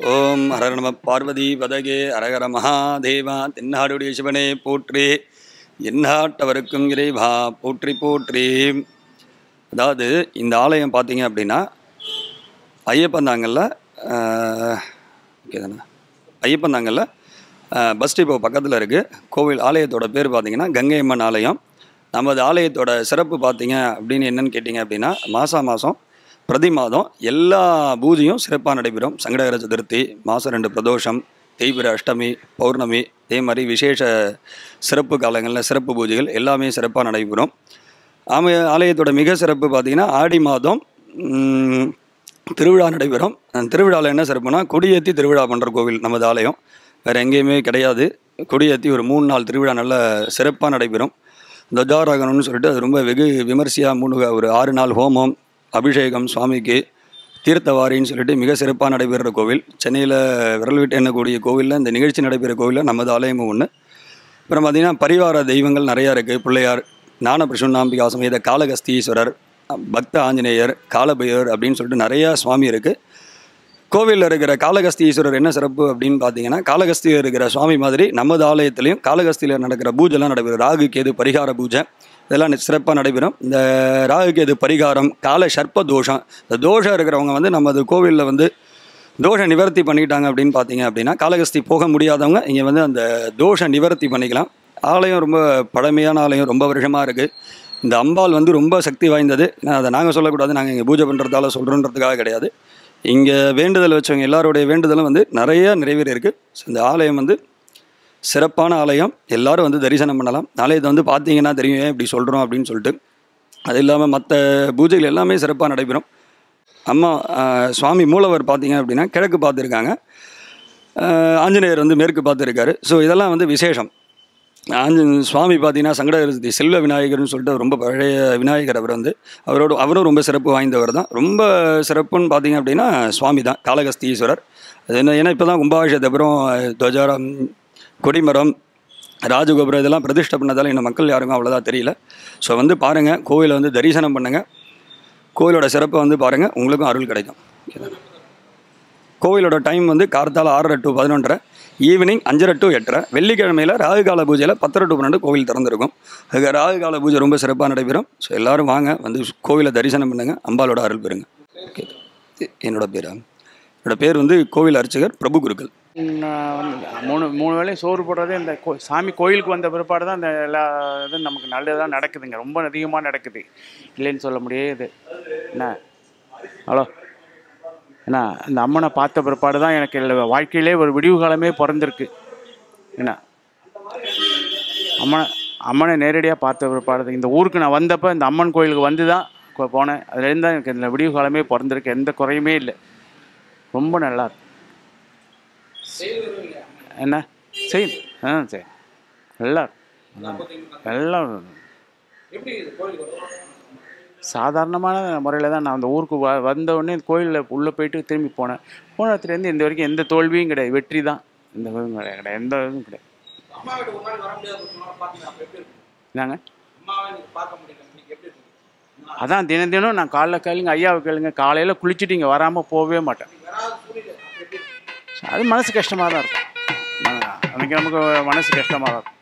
ஓம் ஹர நம பார்வதி பதகே அரகர மகாதேவா தென்னாடுடைய சிவனே போற்றி எந்நாட்டவருக்கும் இறைவா போற்றி போற்றி அதாவது இந்த ஆலயம் பார்த்தீங்க அப்படின்னா ஐயப்பந்தாங்கல்ல ஓகே தானே ஐயப்பந்தாங்கல்ல பஸ் டிப்போ பக்கத்தில் இருக்குது கோவில் ஆலயத்தோட பேர் பார்த்தீங்கன்னா கங்கை அம்மன் ஆலயம் நமது ஆலயத்தோட சிறப்பு பார்த்தீங்க அப்படின்னு என்னன்னு கேட்டிங்க அப்படின்னா மாதம் மாதம் பிரதி மாதம் எல்லா பூஜையும் சிறப்பாக நடைபெறும் சங்கடகர சதுர்த்தி மாதம் ரெண்டு பிரதோஷம் தேய்பிர அஷ்டமி பௌர்ணமி இதே மாதிரி விசேஷ சிறப்பு காலங்களில் சிறப்பு பூஜைகள் எல்லாமே சிறப்பாக நடைபெறும் ஆம ஆலயத்தோட மிக சிறப்பு பார்த்திங்கன்னா ஆடி மாதம் ம், திருவிழா நடைபெறும் அந்த திருவிழாவில் என்ன சிறப்புனா கொடியேற்றி திருவிழா பண்ணுற கோவில் நமது ஆலயம் வேறு எங்கேயுமே கிடையாது கொடியேற்றி ஒரு மூணு நாள் திருவிழா நல்ல சிறப்பாக நடைபெறும் துவஜாராகனம்னு சொல்லிட்டு அது ரொம்ப வெகு விமர்சையாக மூணு ஒரு ஆறு நாள் ஹோமம் அபிஷேகம் சுவாமிக்கு தீர்த்தவாரின்னு சொல்லிட்டு மிக சிறப்பாக நடைபெறுற கோவில் சென்னையில் விரல் விட்டு எண்ணக்கூடிய கோவிலில் இந்த நிகழ்ச்சி நடைபெற கோவிலில் நமது ஆலயமும் ஒன்று அப்புறம் பார்த்திங்கன்னா பரிவார தெய்வங்கள் நிறையா இருக்குது பிள்ளையார் ஞான பிரசுண்ணாம்பிகா சமேத காளகஸ்தீஸ்வரர் பக்த ஆஞ்சநேயர் காலபைரவர் அப்படின்னு சொல்லிட்டு நிறையா சுவாமி இருக்குது கோவிலில் இருக்கிற காளகஸ்தீஸ்வரர் என்ன சிறப்பு அப்படின்னு பார்த்தீங்கன்னா காளகஸ்தியில் இருக்கிற சுவாமி மாதிரி நமது ஆலயத்திலையும் காளகஸ்தியில் நடக்கிற பூஜைலாம் நடைபெறும் ராகு கேது பரிகார பூஜை இதெல்லாம் சிறப்பாக நடைபெறும் இந்த ராகு கேது பரிகாரம் கால சர்ப்ப தோஷம் இந்த தோஷம் இருக்கிறவங்க வந்து நமது கோவிலில் வந்து தோஷ நிவர்த்தி பண்ணிட்டாங்க அப்படின்னு பார்த்தீங்க அப்படின்னா காளகஸ்தி போக முடியாதவங்க இங்கே வந்து அந்த தோஷ நிவர்த்தி பண்ணிக்கலாம் ஆலயம் ரொம்ப பழமையான ஆலயம் ரொம்ப வருஷமாக இருக்குது இந்த அம்பாள் வந்து ரொம்ப சக்தி வாய்ந்தது ஏன்னா அதை நாங்கள் சொல்லக்கூடாது நாங்கள் இங்கே பூஜை பண்ணுறதால சொல்கிறோன்றதுக்காக கிடையாது இங்கே வேண்டுதல் வச்சவங்க எல்லாருடைய வேண்டுதலும் வந்து நிறைய நிறைவேறி இருக்குது ஸோ இந்த ஆலயம் வந்து சிறப்பான ஆலயம் எல்லாரும் வந்து தரிசனம் பண்ணலாம் ஆலயத்தை வந்து பார்த்தீங்கன்னா தெரியும் ஏன் இப்படி சொல்கிறோம் அப்படின்னு சொல்லிட்டு அது இல்லாமல் மற்ற பூஜைகள் எல்லாமே சிறப்பாக நடைபெறும் அம்மா ஆஹ், சுவாமி மூலவர் பார்த்தீங்க அப்படின்னா கிழக்கு பார்த்துருக்காங்க ஆஹ், ஆஞ்சநேயர் வந்து மேற்கு பார்த்துருக்காரு ஸோ இதெல்லாம் வந்து விசேஷம் ஆஞ்ச சுவாமி பார்த்தீங்கன்னா சங்கடகரதி செல்வ விநாயகர்னு சொல்லிட்டு ரொம்ப பழைய விநாயகர் அவர் வந்து அவரோட அவரும் ரொம்ப சிறப்பு வாய்ந்தவர் தான் ரொம்ப சிறப்புன்னு பார்த்தீங்க அப்படின்னா சுவாமி தான் காளகஸ்தீஸ்வரர் அது என்ன ஏன்னா இப்போ தான் கும்பாபிஷேகத்து அப்புறம் துவஜாரம் கொடிமரம் ராஜகோபுரம் இதெல்லாம் பிரதிஷ்டை பண்ணதால் இன்னும் மக்கள் யாருக்கும் அவ்வளோதான் தெரியல ஸோ வந்து பாருங்கள் கோவிலை வந்து தரிசனம் பண்ணுங்கள் கோவிலோட சிறப்பை வந்து பாருங்கள் உங்களுக்கும் அருள் கிடைக்கும் ஓகேதானே? கோவிலோட டைம் வந்து கார்த்தால ஆறரை டு பதினொன்றரை ஈவினிங் அஞ்சரை டு எட்டரை வெள்ளிக்கிழமையில் ராகு கால பூஜையில் பத்தரை டு பன்னெண்டு கோவில் திறந்திருக்கும் அதுக்கு ராகு கால பூஜை ரொம்ப சிறப்பாக நடைபெறும் ஸோ எல்லாரும் வாங்க வந்து கோவிலை தரிசனம் பண்ணுங்கள் அம்பாலோட அருள் பெறுங்க ஓகே எ- என்னோட பேர் என்னோட பேர் வந்து கோவில் அர்ச்சகர் பிரபு குருக்கள் நான் வந்து மூணு மூணு வேளையும் சோறு போடுறதே இந்த கோ சாமி கோயிலுக்கு வந்த பிற்பாடு தான் இந்த எல்லா இதுவும் நமக்கு நல்லதாக நடக்குதுங்க ரொம்ப அதிகமாக நடக்குது இல்லைன்னு சொல்ல முடியாது என்ன ஹலோ என்ன இந்த அம்மனை பார்த்த பிற்பாடு தான் எனக்கு எல்லா வாழ்க்கையிலே ஒரு விடிவு காலமே பிறந்திருக்கு என்ன அம்மனை அம்மனை நேரடியாக பார்த்த பிற்பாடு தான். இந்த ஊருக்கு நான் வந்தப்போ இந்த அம்மன் கோயிலுக்கு வந்து தான் கொ- போனேன் அதுலேருந்து தான் எனக்கு இந்த விடிவு காலமே பிறந்திருக்கு எந்த குறையுமே இல்லை ரொம்ப நல்லா இருக்கு என்ன செய் ஆ சரி நல்லா இருக்கு. எல்லாம் சாதாரணமான முறையில் தான் நான் அந்த ஊருக்கு வ வந்த உடனே கோயிலில் உள்ளே போயிட்டு திரும்பி போனேன் போன இடத்துலேருந்து இந்த வரைக்கும் எந்த தோல்வியும் கிடையாது வெற்றி தான் இந்த இதுவும் கிடையாது கிடையாது எந்த இதுவும் கிடையாது என்னங்க அதான் தினம் தினம் நான் காலைல கேளுங்க ஐயாவை கேளுங்க காலையில் குளிச்சுட்டு இங்கே வராமல் போகவே மாட்டேன் அது மனசு கஷ்டமாக தான் இருக்கும் அன்றைக்கி நமக்கு மனசு கஷ்டமாக தான் இருக்கும்